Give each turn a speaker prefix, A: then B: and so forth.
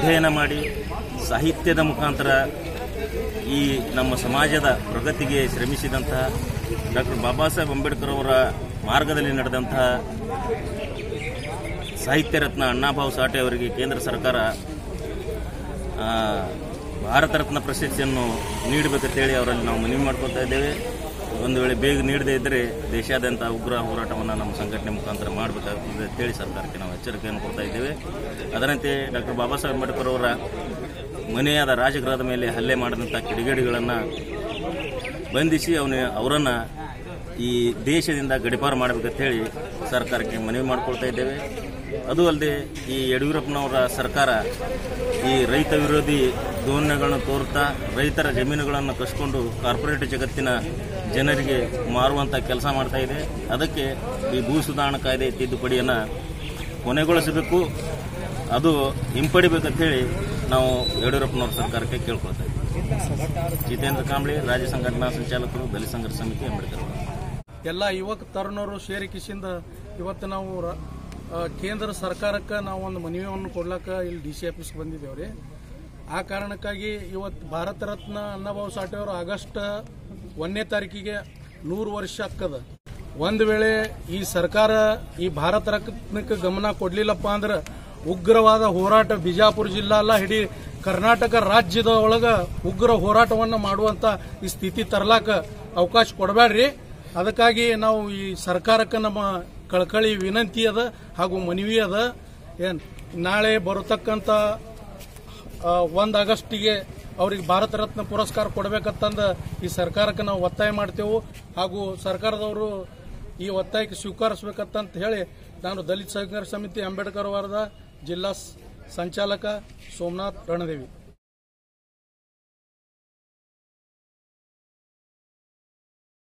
A: ಅಧ್ಯಯನ ಮಾಡಿ ಸಾಹಿತ್ಯದ ಮುಖಾಂತರ ಈ ನಮ್ಮ ಸಮಾಜದ ಪ್ರಗತಿಗೆ ಶ್ರಮಿಸಿದಂತಹ ಡಾಕ್ಟರ್ ಬಾಬಾ ಸಾಹೇಬ್ ಅಂಬೇಡ್ಕರ್ ಅವರ ಮಾರ್ಗದಲ್ಲಿ ನಡೆದಂತಹ ಸಾಹಿತ್ಯ ರತ್ನ ಅಣ್ಣಾಭಾವ್ ಸಾಠೆ ಅವರಿಗೆ ಕೇಂದ್ರ ಸರ್ಕಾರ ಆ, ಭಾರತ ರತ್ನ ಪ್ರಶಸ್ತಿಯನ್ನು ನೀಡಬೇಕಂತೇಳಿ ಅವರಲ್ಲಿ ನಾವು ಮನವಿ ಮಾಡ್ಕೊತಾ ಇದ್ದೇವೆ ಒಂದು ವೇಳೆ ಬೇಗ ನೀಡದೇ ಇದ್ದರೆ ದೇಶಾದ್ಯಂತ ಉಗ್ರ ಹೋರಾಟವನ್ನು ನಮ್ಮ ಸಂಘಟನೆ ಮುಖಾಂತರ ಮಾಡಬೇಕಾಗುತ್ತದೆ ಅಂತೇಳಿ ಸರ್ಕಾರಕ್ಕೆ ನಾವು ಎಚ್ಚರಿಕೆಯನ್ನು ಕೊಡ್ತಾ ಇದ್ದೇವೆ ಅದರಂತೆ ಡಾಕ್ಟರ್ ಬಾಬಾ ಸಾಹೇಬ್ ಅಂಬೇಡ್ಕರ್ ಅವರ ಮನೆಯಾದ ರಾಜಗೃಹದ ಮೇಲೆ ಹಲ್ಲೆ ಮಾಡಿದಂಥ ಕಿಡಿಗೇಡಿಗಳನ್ನು ಬಂಧಿಸಿ ಅವನ ಅವರನ್ನು ಈ ದೇಶದಿಂದ ಗಡಿಪಾರು ಮಾಡಬೇಕಂತ ಹೇಳಿ ಸರ್ಕಾರಕ್ಕೆ ಮನವಿ ಮಾಡಿಕೊಳ್ತಾ ಇದ್ದೇವೆ ಅದು ಅಲ್ಲದೆ ಈ ಯಡಿಯೂರಪ್ಪನವರ ಸರ್ಕಾರ ಈ ರೈತ ವಿರೋಧಿ ಧೋರಣೆಗಳನ್ನು ತೋರುತ್ತಾ ರೈತರ ಜಮೀನುಗಳನ್ನು ಕಸ್ಕೊಂಡು ಕಾರ್ಪೊರೇಟ್ ಜಗತ್ತಿನ ಜನರಿಗೆ ಮಾರುವಂಥ ಕೆಲಸ ಮಾಡ್ತಾ ಇದೆ ಅದಕ್ಕೆ ಈ ಭೂ ಸುಧಾರಣಾ ಕಾಯ್ದೆ ತಿದ್ದುಪಡಿಯನ್ನು ಕೊನೆಗೊಳಿಸಬೇಕು ಅದು ಹಿಂಪಡಿಬೇಕಂತ ಹೇಳಿ ನಾವು ಯಡಿಯೂರಪ್ಪನವರ ಸರ್ಕಾರಕ್ಕೆ ಕೇಳ್ಕೊಳ್ತಾ ಇದ್ದೀವಿ ಜಿತೇಂದ್ರ ಕಾಂಬ್ಳೆ ರಾಜ್ಯ ಸಂಘಟನಾ ಸಂಚಾಲಕರು ದಲಿತ ಸಂಘರ್ಷ ಸಮಿತಿ ಅಂಬೇಡ್ಕರ್
B: ಎಲ್ಲ ಯುವಕ ತರುಣರು ಸೇರಿಕಿಸಿಂದ ಇವತ್ತು ನಾವು ರ- ಆ, ಕೇಂದ್ರ ಸರ್ಕಾರಕ್ಕೆ ನಾವು ಒಂದು ಮನವಿಯನ್ನು ಕೊಡ್ಲಕ್ಕ ಇಲ್ಲಿ ಡಿ ಸಿ ಆಫೀಸ್ಗೆ ಬಂದಿದ್ದೇವೆ ರೀ ಆ ಕಾರಣಕ್ಕಾಗಿ ಇವತ್ತು ಭಾರತ ರತ್ನ ಅನ್ನಭಾವ್ ಸಾಠೆ ಅವರು ಆಗಸ್ಟ್ ಒಂದನೇ ತಾರೀಕಿಗೆ ನೂರು ವರ್ಷ ಅಕ್ಕದ ಒಂದು ವೇಳೆ ಈ ಸರ್ಕಾರ ಈ ಭಾರತ ರತ್ನಕ್ಕೆ ಗಮನ ಕೊಡ್ಲಿಲ್ಲಪ್ಪ ಅಂದ್ರೆ ಉಗ್ರವಾದ ಹೋರಾಟ ಬಿಜಾಪುರ ಜಿಲ್ಲಾ ಅಲ್ಲ ಇಡೀ ಕರ್ನಾಟಕ ರಾಜ್ಯದ ಒಳಗ ಉಗ್ರ ಹೋರಾಟವನ್ನು ಮಾಡುವಂತ ಈ ಸ್ಥಿತಿ ತರ್ಲಾಕ ಅವಕಾಶ ಕೊಡಬೇಡ್ರಿ ಅದಕ್ಕಾಗಿ ನಾವು ಈ ಸರ್ಕಾರಕ್ಕೆ ನಮ್ಮ ಕಳಕಳಿ ವಿನಂತಿ ಅದ ಹಾಗೂ ಮನವಿ ಅದ ಏನ್ ನಾಳೆ ಬರತಕ್ಕಂತ ಒಂದು ಆಗಸ್ಟಿಗೆ ಅವ್ರಿಗೆ ಭಾರತ ರತ್ನ ಪುರಸ್ಕಾರ ಕೊಡಬೇಕಂತಂದ ಈ ಸರ್ಕಾರಕ್ಕೆ ನಾವು ಒತ್ತಾಯ ಮಾಡ್ತೇವೆ ಹಾಗೂ ಸರ್ಕಾರದವರು ಈ ಒತ್ತಾಯಕ್ಕೆ ಸ್ವೀಕರಿಸಬೇಕಂತ ಹೇಳಿ ನಾನು ದಲಿತ ಸಂಘರ್ಷ ಸಮಿತಿ ಅಂಬೇಡ್ಕರ್ ವಾರದ ಜಿಲ್ಲಾ ಸ್- ಸಂಚಾಲಕ ಸೋಮನಾಥ್ ರಣದೇವಿ